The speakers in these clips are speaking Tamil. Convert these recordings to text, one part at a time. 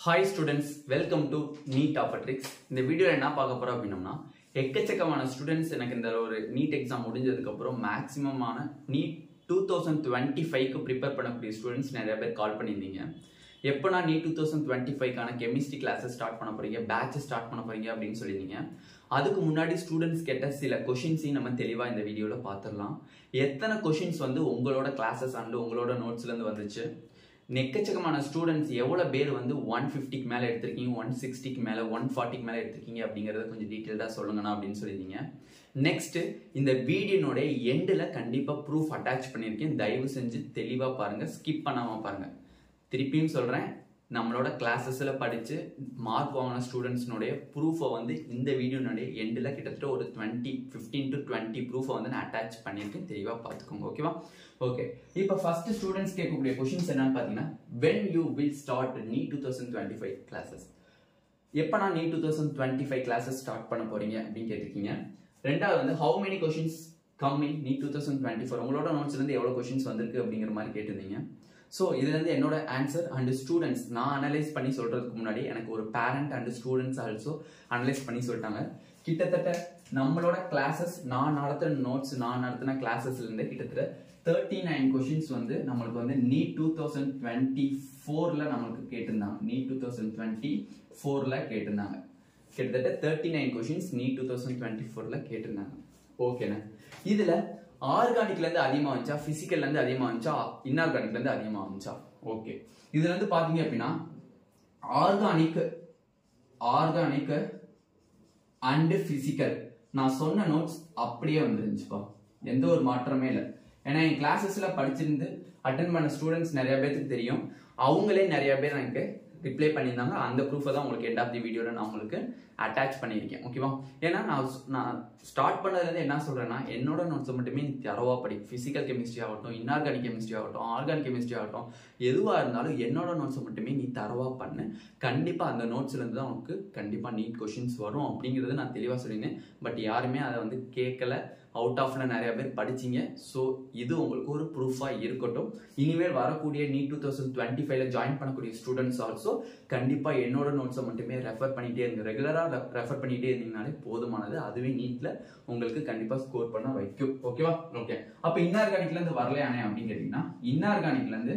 hi students welcome to NEET ஆஃபட்ரிக்ஸ் இந்த வீடியோவில் என்ன பார்க்க போகிறோம் அப்படின்னம்னா எக்கச்சக்கமான ஸ்டூடெண்ட்ஸ் எனக்கு இந்த ஒரு நீட் எக்ஸாம் முடிஞ்சதுக்கப்புறம் மேக்ஸிமமான நீட் டூ தௌசண்ட் டுவெண்ட்டி ஃபைவ்க்கு ப்ரிப்பேர் பண்ணக்கூடிய ஸ்டூடெண்ட்ஸ் நிறைய பேர் கால் பண்ணியிருந்தீங்க எப்போ நான் நீட் டூ தௌசண்ட் டுவெண்ட்டி ஃபைவ்க்கான கெமிஸ்ட்ரி கிளாஸஸ் ஸ்டார்ட் பண்ண போறீங்க பேட்ச் ஸ்டார்ட் பண்ண போறீங்க அப்படின்னு சொல்லியிருந்தீங்க அதுக்கு முன்னாடி ஸ்டூடெண்ட்ஸ் கேட்ட சில கொஷின்ஸையும் நம்ம தெளிவாக இந்த வீடியோவில் பார்த்துடலாம் எத்தனை கொஷின்ஸ் வந்து உங்களோட கிளாஸஸ் அண்டு உங்களோட நோட்ஸ்லேருந்து வந்துச்சு நெக்கச்சக்கமான ஸ்டூடெண்ட்ஸ் எவ்வளோ பேர் வந்து ஒன் ஃபிஃப்டிக்கு மேலே எடுத்திருக்கீங்க ஒன் சிக்ஸ்டிக்கு மேலே ஒன் ஃபார்ட்டிக்கு மேலே எடுத்திருக்கீங்க அப்படிங்கிறத கொஞ்சம் டீட்டெயில்டாக சொல்லுங்கண்ணா அப்படின்னு சொல்லியிருந்தீங்க நெக்ஸ்ட் இந்த வீடியோனோட எண்டில் கண்டிப்பாக ப்ரூஃப் அட்டாச் பண்ணியிருக்கேன் தயவு செஞ்சு தெளிவாக பாருங்கள் ஸ்கிப் பண்ணாமல் பாருங்கள் திருப்பியும் சொல்கிறேன் நம்மளோட கிளாஸஸில் படித்து மார்க் வாங்கின ஸ்டூடெண்ட்ஸ்னுடைய ப்ரூஃபை வந்து இந்த வீடியோனுடைய எண்டில் கிட்டத்தட்ட ஒரு டுவெண்ட்டி ஃபிஃப்டீன் டு டுவெண்ட்டி ப்ரூஃபை வந்து நான் அட்டாச் பண்ணியிருக்கேன் தெளிவாக பார்த்துக்கோங்க ஓகேவா ஓகே இப்போ ஃபர்ஸ்ட் ஸ்டூடெண்ட்ஸ் கேட்கக்கூடிய கொஷின்ஸ் என்னன்னு பார்த்தீங்கன்னா when you will start NEET two thousand twenty five classes எப்போ நான் NEET two thousand twenty five classes start பண்ண போறீங்க அப்படின்னு கேட்டிருக்கீங்க ரெண்டாவது வந்து ஹவு மெனி கொஷின்ஸ் கம்மி நீ டூ தௌசண்ட் டுவெண்ட்டி ஃபோர் உங்களோட நோட்ஸ்லேருந்து எவ்வளோ கொஷின்ஸ் வந்திருக்கு அப்படிங்கிற மாதிரி கேட்டிருந்தீங்க ஸோ இதுலேருந்து என்னோட ஆன்சர் அண்ட் ஸ்டூடெண்ட்ஸ் நான் அனலைஸ் பண்ணி சொல்கிறதுக்கு முன்னாடி எனக்கு ஒரு parent and students also analyse பண்ணி சொல்லிட்டாங்க கிட்டத்தட்ட நம்மளோட கிளாஸஸ் நான் நடத்தின நோட்ஸ் நான் நடத்தின கிளாஸஸ்லேருந்து கிட்டத்தட்ட தேர்ட்டி நைன் கொஷின்ஸ் வந்து நம்மளுக்கு வந்து நீட் டூ தௌசண்ட் டுவெண்ட்டி ஃபோரில் நம்மளுக்கு கேட்டிருந்தாங்க நீட் டூ தௌசண்ட் டுவெண்ட்டி ஃபோரில் கேட்டிருந்தாங்க கிட்டத்தட்ட thirty nine questions NEET two thousand twenty ஃபோரில் கேட்டிருந்தாங்க ஓகேண்ணா இதில் ஆர்கானிக்ல இருந்து அதிகமா வந்துச்சா பிசிக்கல்ல இருந்து அதிகமா வந்துச்சா இன்ஆர்கானிக்ல இருந்து அதிகமா வந்துச்சா ஓகே இதுல இருந்து பாத்தீங்க அப்படின்னா ஆர்கானிக் ஆர்கானிக் அண்ட் பிசிக்கல் நான் சொன்ன நோட்ஸ் அப்படியே வந்துருந்துச்சுப்பா எந்த ஒரு மாற்றமே இல்லை ஏன்னா என் கிளாஸஸ்ல படிச்சிருந்து அட்டன் பண்ண ஸ்டூடெண்ட்ஸ் நிறைய பேருக்கு தெரியும் அவங்களே நிறைய பேர் எனக்கு ரிப்ளை பண்ணியிருந்தாங்க அந்த ப்ரூஃபை தான் உங்களுக்கு எண்ட் ஆஃப் தி வீடியோவில் நான் உங்களுக்கு அட்டாச் பண்ணியிருக்கேன் ஓகேவா ஏன்னா நான் நான் ஸ்டார்ட் பண்ணதுலேருந்து என்ன சொல்கிறேன்னா என்னோட நோட்ஸை மட்டுமே நீ தரவா படி ஃபிசிக்கல் கெமிஸ்ட்ரி ஆகட்டும் இன்ஆர்கானிக் கெமிஸ்ட்ரி ஆகட்டும் ஆர்கானிக் கெமிஸ்ட்ரி ஆகட்டும் எதுவாக இருந்தாலும் என்னோட நோட்ஸை மட்டுமே நீ தரவா பண்ணு கண்டிப்பாக அந்த நோட்ஸ்லேருந்து தான் உனக்கு கண்டிப்பாக நீட் கொஷின்ஸ் வரும் அப்படிங்கிறது நான் தெளிவாக சொல்லியிருந்தேன் பட் யாருமே அதை வந்து கேட்கல அவுட் ஆஃப்ல நிறைய பேர் படிச்சிங்க ஸோ இது உங்களுக்கு ஒரு ப்ரூஃபாக இருக்கட்டும் இனிமேல் வரக்கூடிய நீட் டூ தௌசண்ட் டுவெண்ட்டி ஃபைவ்ல ஜாயின் பண்ணக்கூடிய ஸ்டூடெண்ட்ஸ் ஆல்சோ கண்டிப்பாக என்னோட நோட்ஸை மட்டுமே ரெஃபர் பண்ணிட்டே இருங்க ரெகுலராக ரெஃபர் பண்ணிட்டே இருந்தீங்கனாலே போதுமானது அதுவே நீட்ல உங்களுக்கு கண்டிப்பாக ஸ்கோர் பண்ண வைக்கும் ஓகேவா ஓகே அப்போ இன்ஆர்கானிக்ல இருந்து வரலையானே அப்படின்னு கேட்டீங்கன்னா இன்ஆர்கானிக்ல இருந்து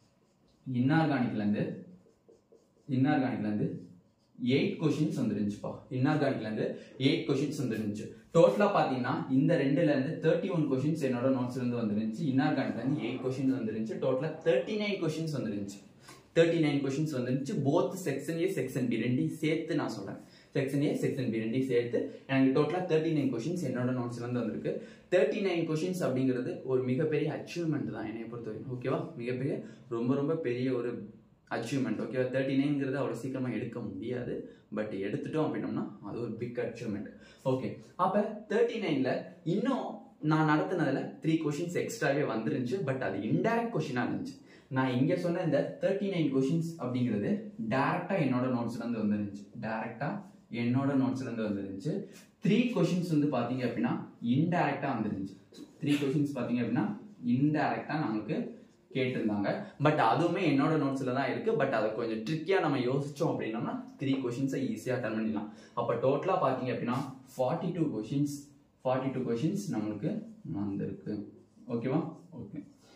இன்ஆர்கானிக்ல இருந்து இன்ஆர்கானிக்ல இருந்து எயிட் கொஷின்ஸ் வந்துருந்துச்சுப்பா இன்ஆர்கானிக்ல இருந்து எயிட் கொஷின்ஸ் வந்துருந்துச்சு டோட்டலா பாத்தீங்கன்னா இந்த ரெண்டுல இருந்து தேர்ட்டி ஒன் கொஷின்ஸ் என்னோட நோட்ஸ்ல இருந்து வந்துருந்துச்சு இன்ஆர்கானிக்ல இருந்து எயிட் கொஷின்ஸ் வந்துருந்துச்சு டோட்டலா தேர்ட்டி நைன் கொஷின்ஸ் வந்துருந்துச்சு தேர்ட்டி நைன் கொஷின்ஸ் வந்துருந்துச்சு both section A section B ரெண்டையும் சேர்த்து நான் சொல்றேன் செக்ஷன் ஏ செக்ஷன் பி ரெண்டையும் சேர்த்து எனக்கு டோட்டலா தேர்ட்டி நைன் கொஷின்ஸ் என்னோட நோட்ஸ்ல இருந்து வந்திருக்கு தேர்ட்டி நைன் கொஷின்ஸ் அப்படிங்கிறது ஒரு மிகப்பெரிய அச்சீவ்மெண்ட் தான் என்னை பொறுத்த வரைக்கும் ஓகேவா மிகப்பெரிய ரொம்ப ரொம்ப பெரிய ஒரு அச்சீவ்மெண்ட் ஓகேவா தேர்ட்டி நைன்ங்கிறது அவ்வளோ சீக்கிரமாக எடுக்க முடியாது பட் எடுத்துட்டோம் அப்படின்னோம்னா அது ஒரு பிக் அச்சீவ்மெண்ட் ஓகே அப்போ தேர்ட்டி நைனில் இன்னும் நான் நடத்தினதுல த்ரீ கொஷின்ஸ் எக்ஸ்ட்ராவே வந்துருந்துச்சு பட் அது இன்டைரக்ட் கொஷினாக இருந்துச்சு நான் இங்கே சொன்ன இந்த தேர்ட்டி நைன் கொஷின்ஸ் அப்படிங்கிறது டேரெக்டாக என்னோட நோட்ஸ்லேருந்து வந்துருந்துச்சு டேரெக்டாக என்னோட நோட்ஸ்லேருந்து வந்துருந்துச்சு த்ரீ கொஷின்ஸ் வந்து பார்த்தீங்க அப்படின்னா இன்டைரக்டாக வந்துருந்துச்சு த்ரீ கொஷின்ஸ் பார்த்தீங்க அப்படின்னா இன்டைரக்டாக நமக்கு கேட்டிருந்தாங்க பட் அதுவுமே என்னோட நோட்ஸ்ல தான் இருக்கு பட் அதை கொஞ்சம் ட்ரிக்கியா நம்ம யோசிச்சோம் அப்படின்னோம்னா த்ரீ கொஷின்ஸை ஈஸியாக அட்டன் பண்ணிடலாம் அப்போ டோட்டலா பார்த்தீங்க அப்படின்னா forty two questions forty two questions நம்மளுக்கு வந்திருக்கு ஓகேவா okay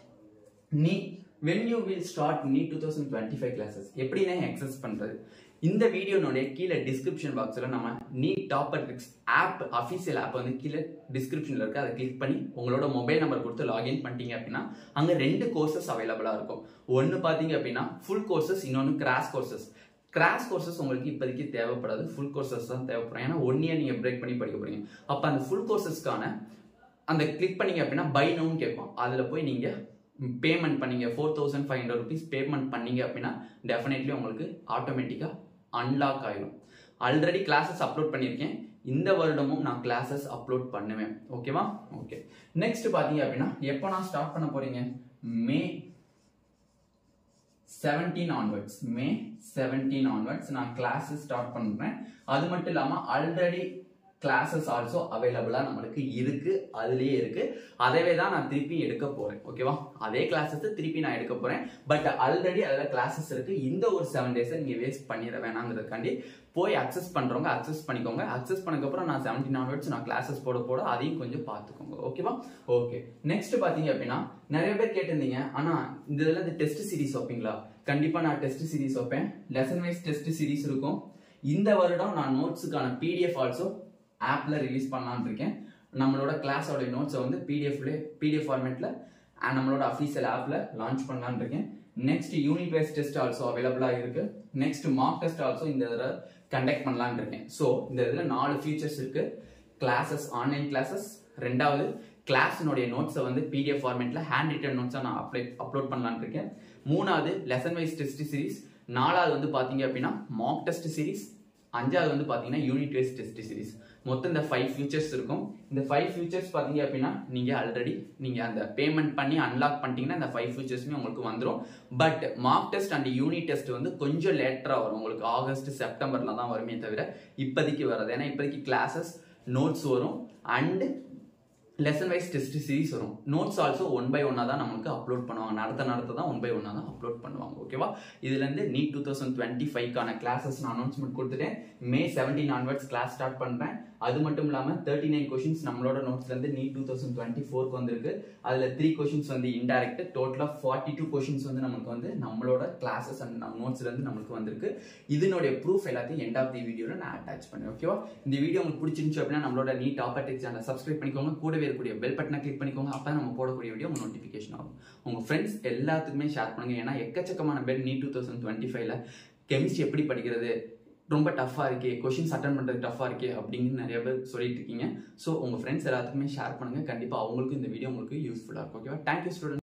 NEET when you will start NEET two thousand twenty five classes எப்படின்னா எக்ஸஸ் பண்றது இந்த வீடியோனுடைய கீழே டிஸ்கிரிப்ஷன் பாக்ஸில் நம்ம NEET topper tricks app official app வந்து கீழே டிஸ்கிரிப்ஷனில் இருக்குது அதை கிளிக் பண்ணி உங்களோட மொபைல் நம்பர் கொடுத்து லாகின் பண்ணிட்டீங்க அப்படின்னா அங்கே ரெண்டு கோர்சஸ் அவைலபிளாக இருக்கும் ஒன்று பார்த்தீங்க அப்படின்னா ஃபுல் கோர்சஸ் இன்னொன்று கிராஸ் கோர்சஸ் கிராஸ் கோர்சஸ் உங்களுக்கு இப்போதைக்கு தேவைப்படாது ஃபுல் கோர்சஸ் தான் தேவைப்படும் ஏன்னா ஒன் இயர் நீங்கள் பிரேக் பண்ணி படிக்க போறீங்க அப்போ அந்த ஃபுல் கோர்சஸ்க்கான அந்த கிளிக் பண்ணீங்க அப்படின்னா பை நோன்னு கேட்கும் அதில் போய் நீங்கள் பேமெண்ட் பண்ணீங்க four thousand five hundred rupees payment பண்ணீங்க அப்படின்னா டெஃபினெட்லி உங்களுக்கு ஆட்டோமேட்டிக்காக அன்லாக் ஆயிடும் ஆல்ரெடி கிளாஸஸ் அப்லோட் பண்ணியிருக்கேன் இந்த வருடமும் நான் கிளாஸஸ் அப்லோட் பண்ணுவேன் ஓகேவா ஓகே நெக்ஸ்ட் பார்த்தீங்க அப்படின்னா எப்போ நான் ஸ்டார்ட் பண்ண போறீங்க May seventeen onwards May seventeen onwards நான் கிளாஸஸ் ஸ்டார்ட் பண்ணுறேன் அது மட்டும் இல்லாமல் ஆல்ரெடி கிளாஸஸ் ஆல்சோ அவைலபிளாக நம்மளுக்கு இருக்கு அதுலேயே இருக்கு அதவே தான் நான் திருப்பி எடுக்க போறேன் ஓகேவா அதே கிளாஸஸ் திருப்பி நான் எடுக்க போறேன் பட் ஆல்ரெடி அதில் கிளாஸஸ் இருக்கு இந்த ஒரு செவன் டேஸை நீங்க வேஸ்ட் பண்ணிட வேணாங்கிறதுக்காண்டி போய் அக்சஸ் பண்றவங்க அக்சஸ் பண்ணிக்கோங்க அக்சஸ் பண்ணக்கப்புறம் நான் செவன்டீன் ஆன்வர்ட்ஸ் நான் கிளாஸஸ் போட போட அதையும் கொஞ்சம் பார்த்துக்கோங்க ஓகேவா ஓகே நெக்ஸ்ட் பாத்தீங்க அப்படின்னா நிறைய பேர் கேட்டிருந்தீங்க ஆனா இந்த இதுல இந்த டெஸ்ட் சீரிஸ் வைப்பீங்களா கண்டிப்பா நான் டெஸ்ட் சீரிஸ் வைப்பேன் லெசன் வைஸ் டெஸ்ட் சீரிஸ் இருக்கும் இந்த வருடம் நான் நோட்ஸுக்கான பிடிஎஃப் ஆல்சோ ஆப்ல ரிலீஸ் பண்ணலாம்னு இருக்கேன் நம்மளோட கிளாஸோட நோட்ஸை வந்து பிடிஎஃப்ல பிடிஎஃப் ஃபார்மேட்ல நம்மளோட அஃபீஷியல் ஆப்ல லான்ச் பண்ணலாம்னு இருக்கேன் next unit wise test also அவைலபிளா இருக்கு நெக்ஸ்ட் மார்க் டெஸ்ட் ஆல்சோ இந்த இதில் கண்டக்ட் பண்ணலாம்னு இருக்கேன் ஸோ இந்த இதில் நாலு ஃபீச்சர்ஸ் இருக்கு கிளாஸஸ் ஆன்லைன் கிளாஸஸ் ரெண்டாவது கிளாஸினுடைய நோட்ஸை வந்து பிடிஎஃப் ஃபார்மேட்ல ஹேண்ட் ரிட்டன் நோட்ஸை நான் அப்ளை அப்லோட் பண்ணலாம்னு இருக்கேன் மூணாவது லெசன் வைஸ் டெஸ்ட் சீரிஸ் நாலாவது வந்து பாத்தீங்க அப்படின்னா மார்க் டெஸ்ட் சீரிஸ் அஞ்சாவது வந்து பாத்தீங்கன்னா யூனிட் வைஸ் டெஸ்ட் சீரிஸ் மொத்தம் இந்த ஃபைவ் ஃபியூச்சர்ஸ் இருக்கும் இந்த ஃபைவ் ஃபியூச்சர்ஸ் பாத்தீங்க அப்படின்னா நீங்க ஆல்ரெடி நீங்க அந்த பேமெண்ட் பண்ணி அன்லாக் பண்ணிட்டீங்கன்னா இந்த ஃபைவ் ஃபியூச்சர்ஸ்மே உங்களுக்கு வந்துடும் but mark test and unit test வந்து கொஞ்சம் லேட்டரா வரும் உங்களுக்கு ஆகஸ்ட் செப்டம்பர்ல தான் வருமே தவிர இப்போதைக்கு வராது ஏன்னா இப்போதைக்கு கிளாஸஸ் நோட்ஸ் வரும் and lesson wise test series வரும் நோட்ஸ் ஆல்சோ ஒன் பை ஒன்னாக தான் நமக்கு அப்லோட் பண்ணுவாங்க நடத்த நடத்த தான் ஒன் பை ஒன்னாக தான் அப்லோட் பண்ணுவாங்க ஓகேவா இதுலேருந்து நீட் டூ தௌசண்ட் டுவெண்ட்டி ஃபைவ்க்கான கிளாஸஸ் நான் அனௌன்ஸ்மெண்ட் கொடுத்துட்டேன் May seventeen onwards class start பண்ணுறேன் அது மட்டும் இல்லாமல் தேர்ட்டி நைன் கொஷின்ஸ் நம்மளோட நோட்ஸ்லேருந்து நீட் டூ தௌசண்ட் டுவெண்ட்டி ஃபோர்க்கு வந்திருக்கு அதில் த்ரீ கொஷின்ஸ் வந்து இன்டெரக்ட் டோட்டலாக ஃபார்ட்டி டூ கொஷின்ஸ் வந்து நமக்கு வந்து நம்மளோட கிளாஸஸ் அண்ட் நோட்ஸ்லேருந்து நம்மளுக்கு வந்திருக்கு இதனுடைய ப்ரூஃப் எல்லாத்தையும் எண்ட் ஆஃப் தி வீடியோவில் நான் அட்டாச் பண்ணேன் ஓகேவா இந்த வீடியோ உங்களுக்கு பிடிச்சிருந்துச்சு அப்படின்னா நம்மளோட நீட் ஆப்பர்டெக் சேனல் சப்ஸ்கிரைப் பண்ணிக்கோங்க கூடவே இருக்கக்கூடிய பெல் பட்டனை கிளிக் பண்ணிக்கோங்க அப்போ நம்ம போடக்கூடிய வீடியோ உங்க நோட்டிஃபிகேஷன் ஆகும் உங்க ஃப்ரெண்ட்ஸ் எல்லாத்துக்குமே ஷேர் பண்ணுங்க ஏன்னா எக்கச்சக்கமான பேர் நீட் டூ தௌசண்ட் டுவெண்ட்டி ஃபைவ்ல கெமிஸ்ட்ரி எப்படி படிக்கிறது ரொம்ப டஃப்பாக இருக்கே கொஷின்ஸ் அட்டன் பண்ணுறது டஃப்பாக இருக்கே அப்படின்னு நிறைய பேர் சொல்லிட்டு இருக்கீங்க ஸோ உங்கள் ஃப்ரெண்ட்ஸ் எல்லாத்துக்குமே ஷேர் பண்ணுங்க கண்டிப்பாக அவங்களுக்கும் இந்த வீடியோ உங்களுக்கு யூஸ்ஃபுல்லாக இருக்கும் ஓகேவா தேங்க்யூ ஸ்டூடெண்ட்